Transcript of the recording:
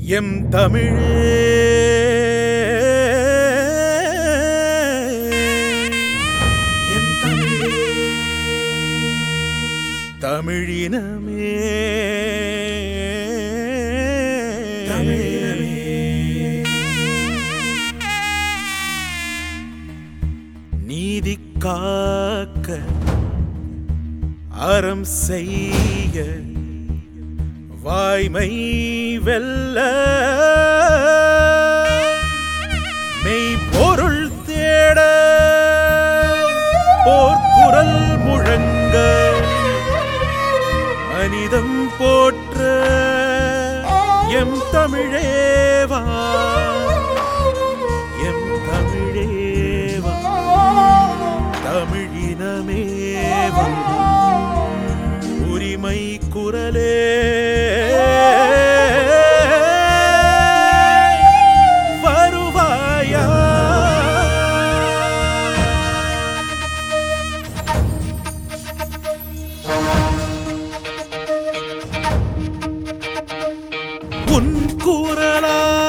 M தமிழே M தமிழே தமிழினமே நீதி காக்க அறம் செய்ய வாய்மை வெல்ல மெய்ப்பொருள் தேட போர்க்குரல் முழங்க மனிதம் போற்ற எம் தமிழேவா எம் தமிழேவா தமிழினமேவா உரிமை குரலே வருவாயா உன் குரலா